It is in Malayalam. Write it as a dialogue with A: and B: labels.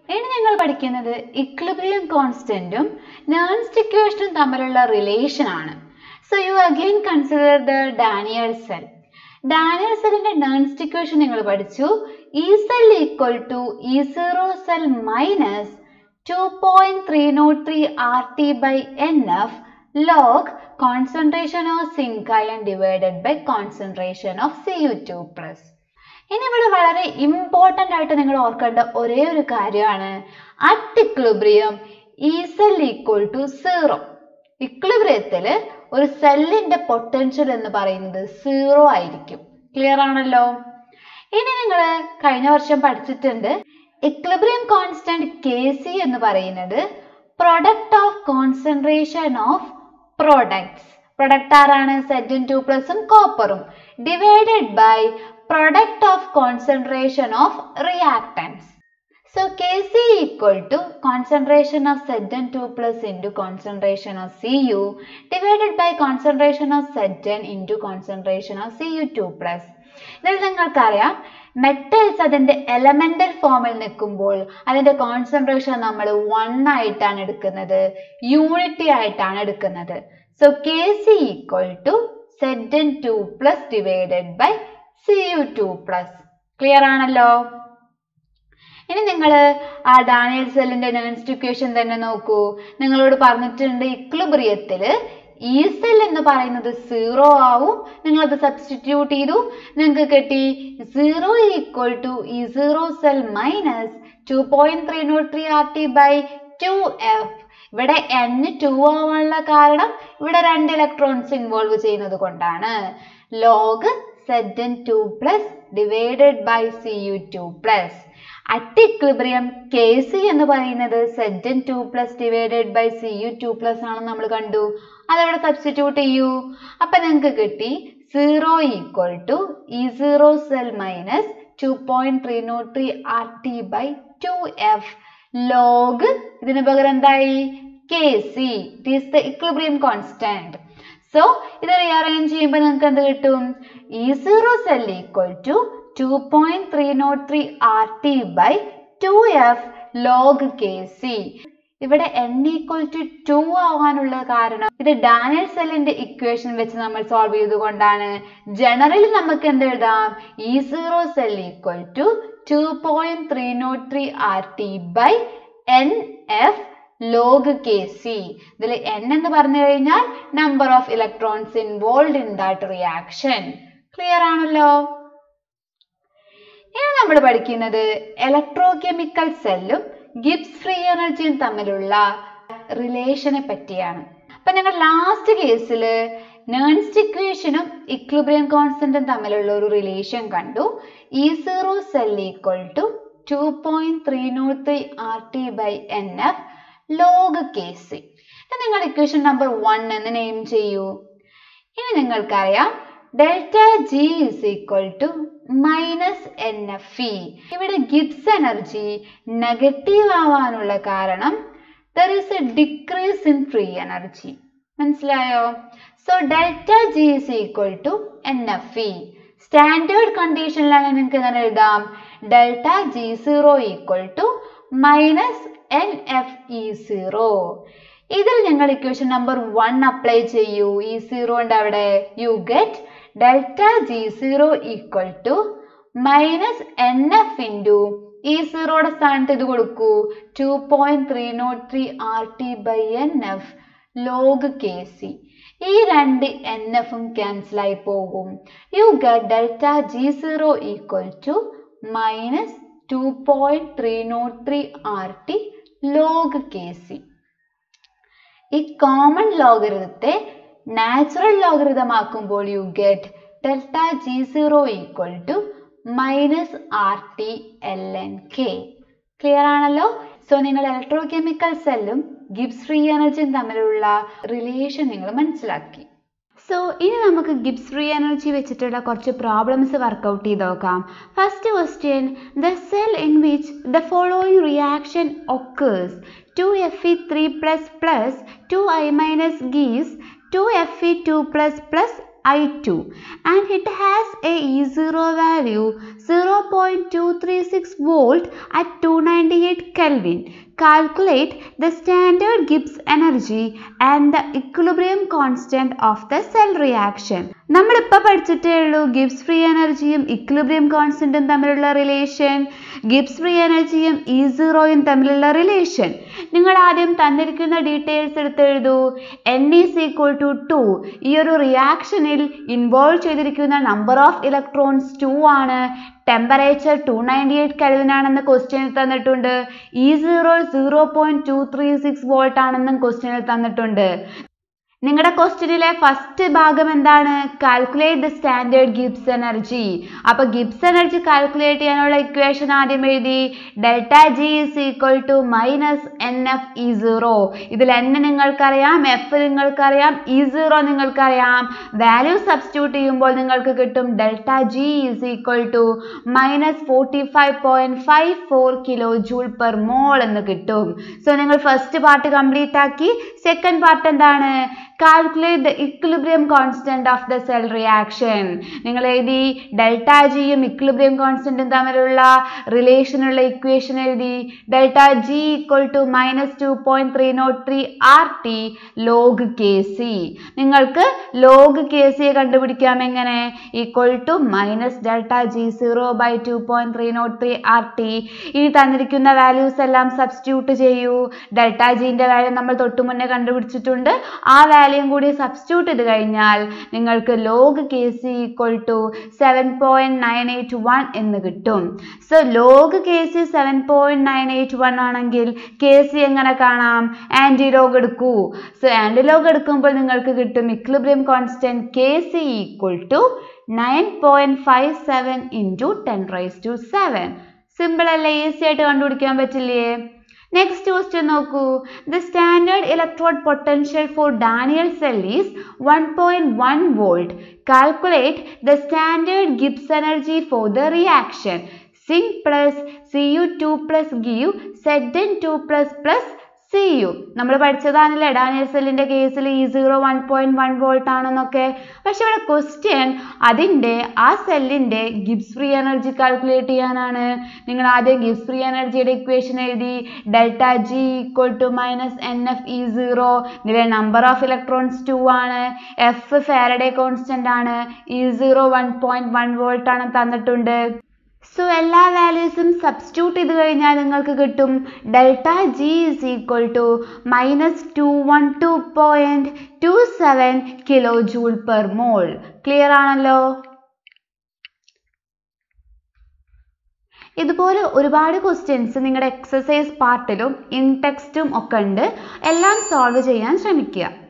A: ഇനി നിങ്ങൾ പഠിക്കുന്നത് ഇക്ലിബ്രിയം കോൺസ്റ്റന്റും നേൺസ്റ്റ് ഇക്വേഷനും തമ്മിലുള്ള റിലേഷൻ ആണ് so you again consider the Daniel cell Daniel സെല്ലിന്റെ നേൺസ്റ്റ് ഇക്വേഷൻ നിങ്ങൾ പഠിച്ചു E cell equal to E zero cell minus two point three nought three R T by N F log concentration of zinc ion divided by concentration of C U two plus ഇനി ഇവിടെ വളരെ ഇമ്പോർട്ടൻ്റ് ആയിട്ട് നിങ്ങൾ ഓർക്കേണ്ട ഒരേ ഒരു കാര്യമാണ് at equilibrium E cell equal to zero ഇക്ലിബ്രിയത്തിൽ ഒരു സെല്ലിന്റെ പൊട്ടൻഷ്യൽ എന്ന് പറയുന്നത് സീറോ ആയിരിക്കും ക്ലിയർ ആണല്ലോ ഇനി നിങ്ങൾ കഴിഞ്ഞ വർഷം പഠിച്ചിട്ടുണ്ട് ഇക്ലിബ്രിയം കോൺസ്റ്റന്റ് കെ സി എന്ന് പറയുന്നത് product of concentration of products product ആരാണ് സെഡൻ ടു പ്ലസും കോപ്പറും divided by product of concentration of reactants. So Kc equal to concentration of Zn2 plus into concentration of Cu divided by concentration of Zn into concentration of Cu2 plus. ഇതിൽ നിങ്ങൾക്കറിയാം മെറ്റൽസ് അതിന്റെ എലമെന്റൽ ഫോമിൽ നിൽക്കുമ്പോൾ അതിന്റെ കോൺസെൻട്രേഷൻ നമ്മൾ വൺ ആയിട്ടാണ് എടുക്കുന്നത് യൂണിറ്റി ആയിട്ടാണ് എടുക്കുന്നത് so K C equal to zed N two plus divided by C U two plus clear ആണല്ലോ ഇനി നിങ്ങൾ ആ ഡാനിയൽ സെല്ലിന്റെ നേൺസ്റ്റ് ഇക്വേഷൻ തന്നെ നോക്കൂ നിങ്ങളോട് പറഞ്ഞിട്ടുണ്ട് ഇക്ലിബ്രിയത്തിൽ ഈ സെൽ എന്ന് പറയുന്നത് സീറോ ആവും നിങ്ങളത് സബ്സ്റ്റിറ്റ്യൂട്ട് ചെയ്തു നിങ്ങൾക്ക് കിട്ടി zero equal to E zero cell minus two point three nought three R T by two F ഇവിടെ എൻ ടു ആവാനുള്ള കാരണം ഇവിടെ രണ്ട് ഇലക്ട്രോൺസ് ഇൻവോൾവ് ചെയ്യുന്നത് കൊണ്ടാണ് log zed N two plus divided by C U two plus at equilibrium K C എന്ന് പറയുന്നത് zed N two plus divided by C U two plus ആണെന്ന് നമ്മൾ കണ്ടു അതവിടെ സബ്സ്റ്റിറ്റ്യൂട്ട് ചെയ്യൂ അപ്പൊ നിങ്ങൾക്ക് കിട്ടി zero equal to E zero cell minus two point three nought three R T by two F log ഇതിന് പകരം എന്തായി K C it is the equilibrium constant so ഇത് റീഅറേഞ്ച് ചെയ്യുമ്പോൾ നിങ്ങൾക്ക് എന്ത് കിട്ടും E zero cell equal to two point three nought three R T by two F log K C ഇവിടെ എൻ ഈക്വൽ ടു ടു ആവാനുള്ള കാരണം ഇത് ഡാനിയൽ സെല്ലിന്റെ ഇക്വേഷൻ വെച്ച് നമ്മൾ സോൾവ് ചെയ്തുകൊണ്ടാണ് ജനറലി നമുക്ക് എന്ത് എഴുതാം E zero cell equal to two point three nought three R T by N F log K C ഇതിൽ എൻ എന്ന് പറഞ്ഞു കഴിഞ്ഞാൽ number of electrons involve in that reaction clear ആണല്ലോ ഇനി നമ്മൾ പഠിക്കുന്നത് ഇലക്ട്രോകെമിക്കൽ സെല്ലും ഗിബ്സ് ഫ്രീ എനർജിയും തമ്മിലുള്ള റിലേഷനെ പറ്റിയാണ് അപ്പൊ ഞങ്ങൾ ലാസ്റ്റ് കേസിൽ നേൺസ്റ്റ് ഇക്വേഷനും ഇക്ലിബ്രിയം കോൺസ്റ്റന്റും തമ്മിലുള്ള ഒരു റിലേഷൻ കണ്ടു E zero cell equal to two point three nought three R T by N F log K C നിങ്ങൾ ഇക്വേഷൻ നമ്പർ വൺ എന്ന് നെയിം ചെയ്യൂ ഇനി നിങ്ങൾക്കറിയാം delta G is equal to minus N F E ഇവിടെ ഗിബ്സ് എനർജി നെഗറ്റീവ് ആവാനുള്ള കാരണം there is a decrease in free energy മനസ്സിലായോ so delta G is equal to N F E standard കണ്ടീഷനിലാണ് നിങ്ങൾക്ക് എങ്ങനെ എഴുതാം delta G zero equal to minus N F E zero ഇതിൽ നിങ്ങൾ ഇക്വേഷൻ നമ്പർ വൺ അപ്ലൈ ചെയ്യൂ ഇ സീറോന്റെ അവിടെ you get delta G zero equal to minus N F into E സീറോയുടെ സ്ഥാനത്ത് ഇത് കൊടുക്കൂ two point three nought three R T by N F log K C ഈ രണ്ട് എൻ എഫും ക്യാൻസൽ ആയി പോകും you get delta G zero equal to minus two point three nought three R T log K C ഈ കോമൺ ലോഗരിതത്തെ നാച്ചുറൽ ലോഗരിതമാക്കുമ്പോൾ you get delta G zero equal to minus R T L N K clear ആണല്ലോ സോ നിങ്ങൾ ഇലക്ട്രോകെമിക്കൽ സെല്ലും ഗിബ്സ് ഫ്രീ എനർജിയും തമ്മിലുള്ള റിലേഷൻ നിങ്ങൾ മനസ്സിലാക്കി സോ ഇനി നമുക്ക് ഗിബ്സ് ഫ്രീ എനർജി വെച്ചിട്ടുള്ള കുറച്ച് പ്രോബ്ലംസ് വർക്കൗട്ട് ചെയ്ത് നോക്കാം first question the cell in which the following reaction occurs two F E three plus plus two I minus gives two F E two plus plus I2 and it has a E0 value 0.236 volt at 298 Kelvin. Calculate the standard Gibbs energy and the equilibrium constant of the cell reaction. നമ്മളിപ്പോൾ പഠിച്ചിട്ടേ ഉള്ളൂ ഗിബ്സ് ഫ്രീ എനർജിയും ഇക്വിലിബ്രിയം കോൺസ്റ്റന്റും തമ്മിലുള്ള റിലേഷൻ ഗിബ്സ് ഫ്രീ എനർജിയും ഇ സീറോയും തമ്മിലുള്ള റിലേഷൻ നിങ്ങൾ ആദ്യം തന്നിരിക്കുന്ന ഡീറ്റെയിൽസ് എടുത്ത് എഴുതൂ N is equal to two ഈ ഒരു റിയാക്ഷനിൽ ഇൻവോൾവ് ചെയ്തിരിക്കുന്ന നമ്പർ ഓഫ് ഇലക്ട്രോൺസ് ടു ആണ് temperature two ninety eight kelvin ആണെന്ന് ക്വസ്റ്റ്യനിൽ തന്നിട്ടുണ്ട് E zero zero point two three six volt ആണെന്നും ക്വസ്റ്റ്യനിൽ തന്നിട്ടുണ്ട് നിങ്ങളുടെ ക്വസ്റ്റ്യനിലെ ഫസ്റ്റ് ഭാഗം എന്താണ് calculate the standard Gibbs energy അപ്പൊ ഗിബ്സ് എനർജി കാൽക്കുലേറ്റ് ചെയ്യാനുള്ള ഇക്വേഷൻ ആദ്യം എഴുതി delta G is equal to minus N F E zero ഇതിൽ എൻ നിങ്ങൾക്കറിയാം എഫ് നിങ്ങൾക്കറിയാം ഇ സീറോ നിങ്ങൾക്കറിയാം വാല്യൂ സബ്സ്റ്റിറ്റ്യൂട്ട് ചെയ്യുമ്പോൾ നിങ്ങൾക്ക് കിട്ടും delta G is equal to minus forty five point five four kilo joule per mole എന്ന് കിട്ടും സോ നിങ്ങൾ ഫസ്റ്റ് പാർട്ട് കംപ്ലീറ്റ് ആക്കി സെക്കൻഡ് പാർട്ട് എന്താണ് calculate the equilibrium constant of the cell reaction നിങ്ങൾ എഴുതി ഡെൽറ്റ ജിയും ഇക്വിലിബ്രിയം കോൺസ്റ്റന്റും തമ്മിലുള്ള റിലേഷനുള്ള ഇക്വേഷൻ എഴുതി delta G equal to minus two point three nought three R T log K C നിങ്ങൾക്ക് ലോഗ് കെ സിയെ കണ്ടുപിടിക്കാം എങ്ങനെ equal to minus delta G zero by two point three nought three R T ഇനി തന്നിരിക്കുന്ന വാല്യൂസ് എല്ലാം സബ്സ്റ്റിറ്റ്യൂട്ട് ചെയ്യൂ ഡെൽറ്റ ജിന്റെ വാല്യൂ നമ്മൾ തൊട്ടു മുന്നേ കണ്ടുപിടിച്ചിട്ടുണ്ട് ആ വാല്യൂം കൂടി സബ്സ്റ്റിറ്റ്യൂട്ട് ചെയ്ത് കഴിഞ്ഞാൽ നിങ്ങൾക്ക് log K C equal to seven point nine eight one എന്ന് കിട്ടും so log K C seven point nine eight one ആണെങ്കിൽ കെ സി എങ്ങനെ കാണാം ആൻറ്റി ലോഗ് എടുക്കൂ സോ ആൻറ്റി ലോഗ് എടുക്കുമ്പോൾ നിങ്ങൾക്ക് കിട്ടും equilibrium constant K C equal to nine point five seven into ten raise to seven simple അല്ലേ ഈസി ആയിട്ട് കണ്ടുപിടിക്കാൻ പറ്റില്ലേ നെക്സ്റ്റ് ക്വസ്റ്റ്യൻ നോക്കൂ the standard electrode potential for Daniel cell is one point one volt calculate the standard Gibbs energy for the reaction zinc plus C U two plus give zed N two plus plus C U നമ്മൾ പഠിച്ചതാണല്ലേ ഡാനിയൽ സെല്ലിന്റെ കേസിൽ E zero one point one volt ആണെന്നൊക്കെ പക്ഷെ ഇവിടെ ക്വസ്റ്റ്യൻ അതിന്റെ ആ സെല്ലിന്റെ ഗിബ്സ് ഫ്രീ എനർജി കാൽക്കുലേറ്റ് ചെയ്യാനാണ് നിങ്ങൾ ആദ്യം ഗിബ്സ് ഫ്രീ എനർജിയുടെ ഇക്വേഷൻ എഴുതി delta G equal to minus N F E zero ഇതിലെ നമ്പർ ഓഫ് ഇലക്ട്രോൺസ് ടു ആണ് എഫ് ഫാരഡേ കോൺസ്റ്റന്റ് ആണ് E zero one point one volt ആണ് തന്നിട്ടുണ്ട് സോ എല്ലാ വാല്യൂസും സബ്സ്റ്റിറ്റ്യൂട്ട് ചെയ്ത് കഴിഞ്ഞാൽ നിങ്ങൾക്ക് കിട്ടും delta G is equal to minus two one two point two seven kilo joule per mole clear ആണല്ലോ ഇതുപോലെ ഒരുപാട് ക്വസ്റ്റ്യൻസ് നിങ്ങളുടെ എക്സസൈസ് പാർട്ടിലും ഇൻ ടെക്സ്റ്റും ഒക്കെ ഉണ്ട് എല്ലാം സോൾവ് ചെയ്യാൻ ശ്രമിക്കുക